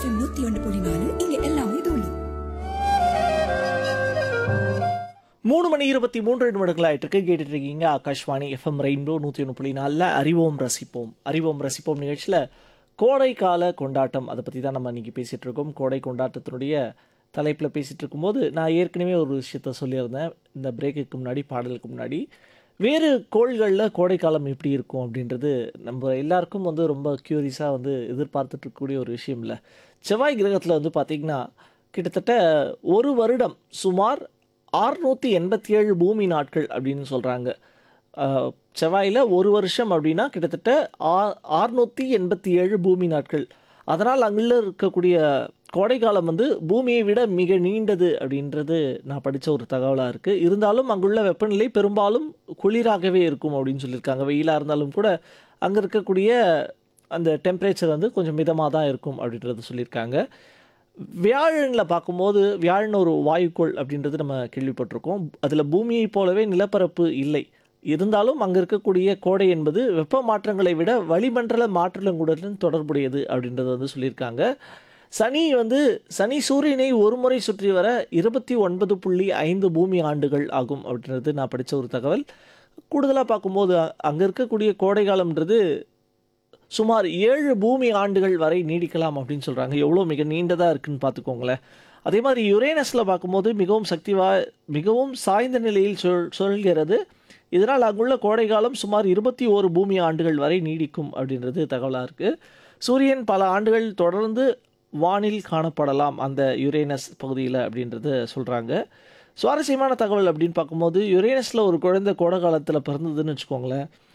FM நூத்தி ஒன்று புள்ளி நாலு இங்க எல்லாமே தோல்வி மூணு மணி இருபத்தி மூன்று நிமிடங்கள் ஆயிட்டு இருக்கு கேட்டுட்டு இருக்கீங்க ஆகாஷ்வாணி எஃப்எம் ரெயின்போ நூற்றி ஒன்று புள்ளி நாலில் அறிவோம் ரசிப்போம் அறிவோம் ரசிப்போம் நிகழ்ச்சியில் கோடை கால கொண்டாட்டம் அதை பற்றி தான் நம்ம இன்னைக்கு பேசிகிட்டு இருக்கோம் கோடை கொண்டாட்டத்தினுடைய தலைப்பில் பேசிகிட்டு இருக்கும்போது நான் ஏற்கனவே ஒரு விஷயத்த சொல்லியிருந்தேன் இந்த பிரேக்குக்கு முன்னாடி பாடலுக்கு முன்னாடி வேறு கோள்களில் கோடைக்காலம் எப்படி இருக்கும் அப்படின்றது நம்ம எல்லாருக்கும் வந்து ரொம்ப க்யூரியஸாக வந்து எதிர்பார்த்துட்டு இருக்கக்கூடிய ஒரு விஷயம் இல்லை செவ்வாய் கிரகத்தில் வந்து பார்த்திங்கன்னா கிட்டத்தட்ட ஒரு வருடம் சுமார் ஆறுநூற்றி எண்பத்தி ஏழு பூமி நாட்கள் அப்படின்னு சொல்கிறாங்க செவ்வாயில் ஒரு வருஷம் அப்படின்னா கிட்டத்தட்ட ஆ ஆறுநூற்றி எண்பத்தி ஏழு பூமி நாட்கள் அதனால் அங்குள்ள இருக்கக்கூடிய கோடைக்காலம் வந்து பூமியை விட மிக நீண்டது அப்படின்றது நான் படித்த ஒரு தகவலாக இருக்குது இருந்தாலும் அங்குள்ள வெப்பநிலை பெரும்பாலும் குளிராகவே இருக்கும் அப்படின்னு சொல்லியிருக்காங்க வெயிலாக இருந்தாலும் கூட அங்கே இருக்கக்கூடிய அந்த டெம்பரேச்சர் வந்து கொஞ்சம் மிதமாக தான் இருக்கும் அப்படின்றது சொல்லியிருக்காங்க வியாழனில் பார்க்கும்போது வியாழன் ஒரு வாயுக்கோள் அப்படின்றது நம்ம கேள்விப்பட்டிருக்கோம் அதில் பூமியைப் போலவே நிலப்பரப்பு இல்லை இருந்தாலும் அங்கே இருக்கக்கூடிய கோடை என்பது வெப்ப மாற்றங்களை விட வளிமண்டல மாற்றங்களுடன் தொடர்புடையது அப்படின்றது வந்து சொல்லியிருக்காங்க சனி வந்து சனி சூரியனை ஒரு முறை சுற்றி வர இருபத்தி ஒன்பது புள்ளி ஐந்து பூமி ஆண்டுகள் ஆகும் அப்படின்றது நான் படித்த ஒரு தகவல் கூடுதலாக பார்க்கும்போது அங்கே இருக்கக்கூடிய கோடை காலம்ன்றது சுமார் ஏழு பூமி ஆண்டுகள் வரை நீடிக்கலாம் அப்படின்னு சொல்கிறாங்க எவ்வளோ மிக நீண்டதாக இருக்குன்னு பார்த்துக்கோங்களேன் அதே மாதிரி யுரேனஸில் பார்க்கும்போது மிகவும் சக்தி வா மிகவும் சாய்ந்த நிலையில் சொல் சொல்கிறது இதனால் அங்குள்ள கோடை காலம் சுமார் இருபத்தி ஓரு பூமி ஆண்டுகள் வரை நீடிக்கும் அப்படின்றது தகவலாக இருக்குது சூரியன் பல ஆண்டுகள் தொடர்ந்து வானில் காணப்படலாம் அந்த யுரேனஸ் பகுதியில் அப்படின்றது சொல்கிறாங்க சுவாரஸ்யமான தகவல் அப்படின்னு பார்க்கும்போது யுரேனஸில் ஒரு குழந்தை கோடை காலத்தில் பிறந்ததுன்னு வச்சுக்கோங்களேன்